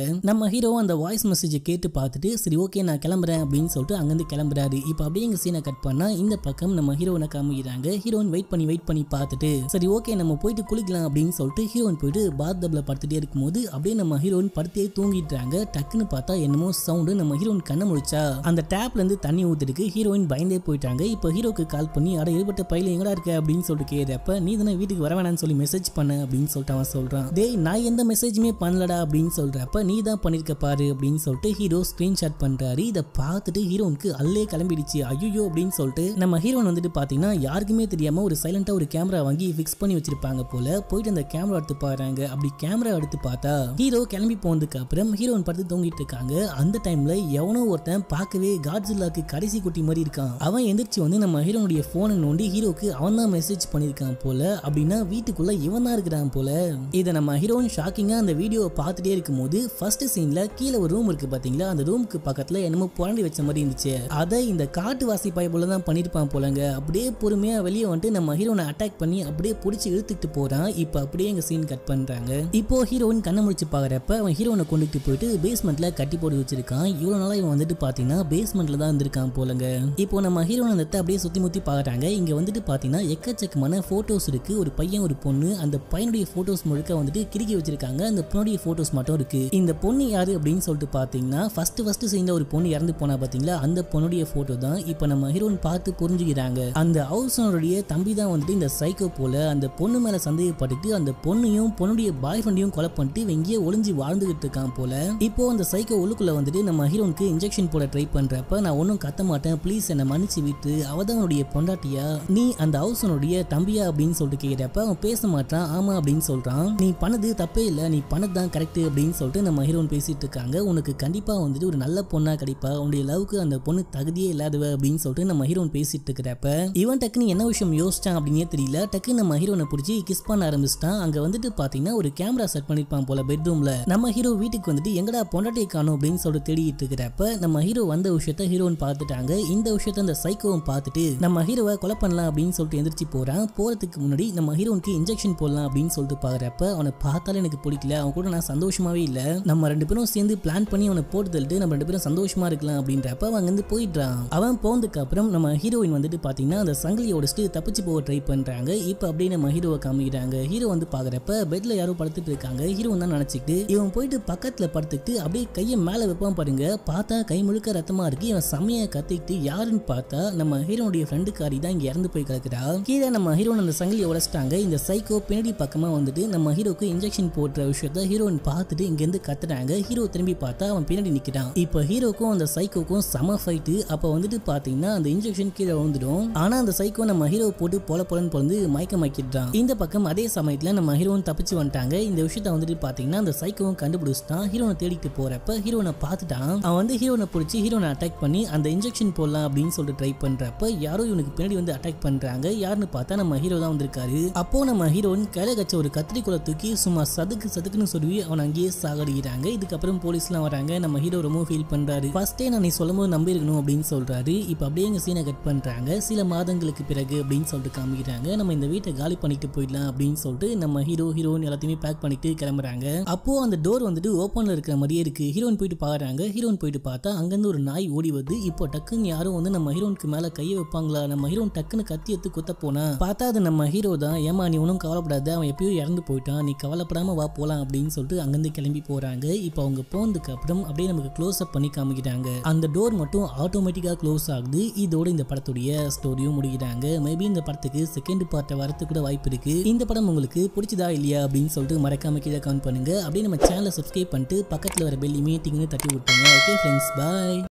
நம்ம ஹீரோ அந்த வாய்ஸ் மெசேஜை கேட்டு பார்த்துட்டு சரி ஓகே நான் கிளம்புறேன் அப்படின்னு சொல்லிட்டு அங்கேருந்து கிளம்புறாரு இப்போ அப்படியே எங்க சீனை கட் பண்ணா இந்த பக்கம் நம்ம ஹீரோனை காமிக்கிறாங்க ஹீரோயின் வெயிட் பண்ணி வெயிட் பண்ணி பார்த்துட்டு சரி ஓகே நம்ம போயிட்டு குளிக்கலாம் அப்படின்னு சொல்லிட்டு ஹீரோயின் போயிட்டு பாத் டப்ல படுத்துட்டே இருக்கும்போது அப்படியே நம்ம ஹீரோயின் படுத்தே தூங்கிட்டாங்க டக்குன்னு பார்த்தா என்னமோ சவுண்டு நம்ம ஹீரோயின் கண்ணை முடிச்சா அந்த டேப்ல இருந்து தண்ணி ஊத்திருக்கு ஹீரோயின் பயந்தே போயிட்டாங்க இப்போ ஹீரோக்கு கால் பண்ணி அட இருபட்ட பையில எங்கடா இருக்க அப்படின்னு சொல்லிட்டு கேட்கிறப்ப நீ தானே வீட்டுக்கு வர வேணாம்னு சொல்லி மெசேஜ் பண்ண அப்படின்னு சொல்லிட்டு அவன் சொல்றான் டேய் நான் எந்த மெசேஜுமே பண்ணலடா அப்படின்னு சொல்றப்ப நீ தான் பண்ணிருக்க பாரு அப்படின்னு சொல்லிட்டு ஹீரோ ஸ்கிரீன்ஷாட் பண்றாரு இதை பார்த்துட்டு ஹீரோனுக்கு அல்லே கிளம்பிடுச்சு ஐயோ அப்படின்னு சொல்லிட்டு நம்ம ஹீரோன் வந்துட்டு பாத்தீங்கன்னா யாருக்குமே தெரியாம ஒரு சைலண்டா ஒரு கேமரா வாங்கி ஃபிக்ஸ் பண்ணி வச்சிருப்பாங்க போல போயிட்டு அந்த கேமரா எடுத்து பாருங்க அப்படி கேமரா எடுத்து பார்த்தா ஹீரோ கிளம்பி போனதுக்கு அப்புறம் ஹீரோயின் படுத்து தூங்கிட்டு இருக்காங்க அந்த டைம்ல எவனோ ஒருத்தன் பார்க்கவே காட்ஜில்லாக்கு கடைசி குட்டி மாதிரி இருக்கான் அவன் எந்திரிச்சு வந்து நம்ம ஹீரோனுடைய போனை நோண்டி ஹீரோக்கு அவன் தான் மெசேஜ் பண்ணியிருக்கான் போல அப்படின்னா வீட்டுக்குள்ள இவன் தான் இருக்கிறான் போல இதை நம்ம ஹீரோயின் ஷாக்கிங்கா அந்த வீடியோவை பார்த்துட்டே இருக்கும்போது ஃபர்ஸ்ட் சீன்ல கீழே ஒரு ரூம் இருக்கு பாத்தீங்களா அந்த ரூமுக்கு பக்கத்துல என்னமோ புரண்டி வச்ச மாதிரி இருந்துச்சு அதை இந்த காட்டுவாசி பாய் போல தான் பண்ணிருப்பான் போலங்க அப்படியே பொறுமையா வெளியே வந்துட்டு நம்ம ஹீரோனை அட்டாக் பண்ணி அப்படியே பிடிச்சி இழுத்துட்டு போறான் இப்போ அப்படியே எங்க சீன் கட் பண்றாங்க இப்போ ஹீரோயின் கண்ணை முடிச்சு பாக்குறப்ப அவன் ஹீரோனை கொண்டுட்டு போயிட்டு பேஸ்மெண்ட்ல கட்டி போட்டு வச்சிருக்கான் இவ்வளவு நாளா இவன் வந்துட்டு பாத்தீங்கன்னா பேஸ்மெண்ட்ல தான் இருந்திருக்கான் போலங்க இப்போ நம்ம ஹீரோன் அந்த இடத்த அப்படியே சுத்தி முத்தி பாக்குறாங்க இங்க வந்துட்டு பாத்தீங்கன்னா எக்கச்சக்கமான போட்டோஸ் இருக்கு ஒரு பையன் ஒரு பொண்ணு அந்த பையனுடைய போட்டோஸ் முழுக்க வந்துட்டு கிறுக்கி வச்சிருக்காங்க அந்த பொண்ணுடைய போட்டோஸ் மட்டும் இருக்கு இந்த பொண்ணு யாரு அப்படின்னு சொல்லிட்டு பாத்தீங்கன்னா ஃபர்ஸ்ட் ஃபர்ஸ்ட் சேர்ந்த ஒரு பொண்ணு இறந்து போனா பாத்தீங்களா அந்த பொண்ணுடைய போட்டோ தான் இப்போ நம்ம ஹீரோயின் பார்த்து புரிஞ்சுக்கிறாங்க அந்த ஹவுஸ் ஓனருடைய தம்பி தான் வந்துட்டு இந்த சைக்கோ போல அந்த பொண்ணு மேல சந்தேகப்பட்டுட்டு அந்த பொண்ணையும் பொண்ணுடைய பாய் ஃப்ரெண்டையும் கொலை பண்ணிட்டு இவன் இங்கேயே ஒளிஞ்சு வாழ்ந்துகிட்டு இருக்கான் போல இப்போ அந்த சைக்கோ உள்ளுக்குள்ள வந்துட்டு நம்ம ஹீரோனுக்கு இன்ஜெக்ஷன் போட ட்ரை பண்றப்ப நான் ஒன்றும் கத்த மாட்டேன் ப்ளீஸ் என்னை மன்னிச்சு விட்டு அவதான் உன்னுடைய பொண்டாட்டியா நீ அந்த ஹவுஸனுடைய தம்பியா அப்படின்னு சொல்லிட்டு கேட்கிறப்ப அவன் பேச மாட்டான் ஆமா அப்படின்னு சொல்றான் நீ பண்ணது தப்பே இல்லை நீ பண்ணது தான் கரெக்ட் அப்படின்னு சொல்லிட்டு நம்ம ஹீரோன் பேசிட்டு இருக்காங்க உனக்கு கண்டிப்பா வந்துட்டு ஒரு நல்ல பொண்ணா கிடைப்பா உன்னுடைய லவ்க்கு அந்த பொண்ணு தகுதியே இல்லாதவ அப்படின்னு சொல்லிட்டு நம்ம ஹீரோன் பேசிட்டு இருக்கிறப்ப இவன் டக்குன்னு என்ன விஷயம் யோசிச்சான் அப்படின்னே தெரியல டக்கு நம்ம ஹீரோனை பிடிச்சி கிஸ் பண்ண ஆரம்பிச்சிட்டான் அங்க வந்துட்டு பாத்தீங்கன்னா ஒரு கேமரா செட் பண்ணிருப்பான் போல பெட்ரூம்ல நம்ம ஹீரோ வீட்டுக்கு வந்துட்டு எங்கடா பொண்டாட்டியை காணும் அப்படின்னு சொல்லிட்டு தேடிட்டு இருக்கிறப்ப நம்ம ஹீரோ வந்த விஷயத்த ஹீரோன் பார்த்துட்டாங்க இந்த விஷயத்த அந்த சைக்கோவும் பார்த்துட்டு நம்ம ஹீரோவை கொலை பண்ணலாம் அப்படின்னு சொல்லிட்டு எந்திரிச்சு போறான் போறதுக்கு முன்னாடி நம்ம ஹீரோனுக்கு இன்ஜெக்ஷன் போடலாம் அப்படின்னு சொல்லிட்டு பாக்குறப்ப அவனை பார்த்தாலே எனக்கு பிடிக்கல அவன் கூட நான் சந்தோஷமாவே இல்ல நம்ம ரெண்டு பேரும் சேர்ந்து பிளான் பண்ணி அவனை போட்டு தள்ளிட்டு நம்ம ரெண்டு பேரும் சந்தோஷமா இருக்கலாம் அப்படின்றப்ப அவன் அங்கிருந்து போயிடுறான் அவன் போனதுக்கு அப்புறம் நம்ம ஹீரோயின் வந்துட்டு பாத்தீங்கன்னா அந்த சங்கிலியை உடைச்சிட்டு தப்பிச்சு போக ட்ரை பண்றாங்க இப்போ அப்படியே நம்ம ஹீரோவை காமிக்கிறாங்க ஹீரோ வந்து பாக்குறப்ப பெட்ல யாரோ படுத்துட்டு இருக்காங்க ஹீரோ தான் நினைச்சிட்டு இவன் போயிட்டு பக்கத்துல படுத்துக்கிட்டு அப்படியே கையை மேல வைப்பான் பாருங்க பார்த்தா கை முழுக்க ரத்தமா இருக்கு இவன் செம்மையா கத்திக்கிட்டு யாருன்னு பார்த்தா நம்ம ஹீரோனுடைய ஃப்ரெண்டுக்காரி தான் இங்க இறந்து போய் கிடக்குறா கீழே நம்ம ஹீரோன் அந்த சங்கிலியை உடைச்சிட்டாங்க இந்த சைக்கோ பின்னாடி பக்கமா வந்துட்டு நம்ம ஹீரோக்கு இன்ஜெக்ஷன் போடுற விஷயத்த ஹீரோயின் பார்த்துட்டு இங்க இருந்து கத்துறாங்க ஹீரோ திரும்பி பார்த்தா அவன் பின்னாடி நிக்கிறான் இப்போ ஹீரோக்கும் அந்த சைக்கோக்கும் சம ஃபைட்டு அப்ப வந்துட்டு பாத்தீங்கன்னா அந்த இன்ஜெக்ஷன் கீழே விழுந்துடும் ஆனா அந்த சைக்கோ நம்ம ஹீரோ போட்டு பொல பொலன்னு பொழுது மயக்கமாக்கிடுறான் இந்த பக்கம் அதே சமயத்துல நம்ம ஹீரோன் தப்பிச்சு வந்துட்டாங்க இந்த விஷயத்த வந்துட்டு பாத்தீங்கன்னா அந்த சைக்கோவும் கண்டுபிடிச்சிட்டான் ஹீரோனை தேடிட்டு போறப்ப ஹீரோனை பார்த்துட்டான் அவன் வந்து ஹீரோனை பிடிச்சி ஹீரோனை அட்டாக் பண்ணி அந்த இன்ஜெக்ஷன் போடலாம் அப்படின்னு சொல்லிட்டு ட்ரை பண்றப்ப யாரோ இவனுக்கு பின்னாடி வந்து அட்டாக் பண்றாங்க யாருன்னு பார்த்தா நம்ம ஹீரோ தான் வந்திருக்காரு அப்போ நம்ம ஹீரோயின் கையில கச்ச ஒரு கத்திரிக்கோலை தூக்கி சும்மா சதுக்கு சதுக்குன்னு சொல்லி அவன் அங்கேயே சாகடிக்கிறாங்க இதுக்கப்புறம் போலீஸ்லாம் வராங்க நம்ம ஹீரோ ரொம்ப ஃபீல் பண்றாரு ஃபர்ஸ்டே நான் நீ சொல்லும் போது நம்பி இருக்கணும் அப்படின்னு சொல்றாரு இப்போ அப்படியே எங்க சீனை கட் பண்றாங்க சில மாதங்களுக்கு பிறகு அப்படின்னு சொல்லிட்டு காமிக்கிறாங்க நம்ம இந்த வீட்டை காலி பண்ணிட்டு போயிடலாம் அப்படின்னு சொல்லிட்டு நம்ம ஹீரோ ஹீரோயின் எல்லாத்தையுமே பேக் பண்ணிட்டு கிளம்புறாங்க அப்போ அந்த டோர் வந்துட்டு ஓப்பன்ல இருக்கிற மாதிரியே இருக்கு ஹீரோயின் போயிட்டு பாக்குறாங்க ஹீரோயின் போயிட்டு பார்த்தா அங்கிருந்து ஒரு நாய் ஓடி வருது இப்போ டக்குன்னு யாரும் வந்து நம்ம ஹீரோனுக்கு மேல கையை வைப்பாங்களா நம்ம ஹீரோன் டக்குன்னு கத்தி எடுத்து குத்த போனா பார்த்தா அது நம்ம ஹீரோ தான் ஏமா நீ ஒன்றும் கவலைப்படாத அவன் எப்பயோ இறந்து போயிட்டான் நீ கவலைப்படாம வா போலாம் அப்படின்னு சொல்லிட்டு அங்கிருந்து கிளம்பி போறாங்க இப்போ அவங்க போனதுக்கு அப்புறம் அப்படியே நமக்கு க்ளோஸ் அப் பண்ணி காமிக்கிறாங்க அந்த டோர் மட்டும் ஆட்டோமேட்டிக்கா க்ளோஸ் ஆகுது இதோட இந்த படத்துடைய ஸ்டோரியும் முடிக்கிறாங்க மேபி இந்த படத்துக்கு செகண்ட் பார்ட்டை வரத்துக்கு கூட வாய்ப்பு இருக்கு இந்த படம் உங்களுக்கு பிடிச்சதா இல்லையா அப்படின்னு சொல்லிட்டு மறக்காம கீழே கமெண்ட் பண்ணுங்க அப்படியே நம்ம சேனலை சப்ஸ்கிரைப் பண்ணிட்டு பக்கத்தில் வர பெல் இமீட்டிங்னு தட்டி விட்டுருங்க ஓகே ஃப்ரெண்ட்ஸ் பாய்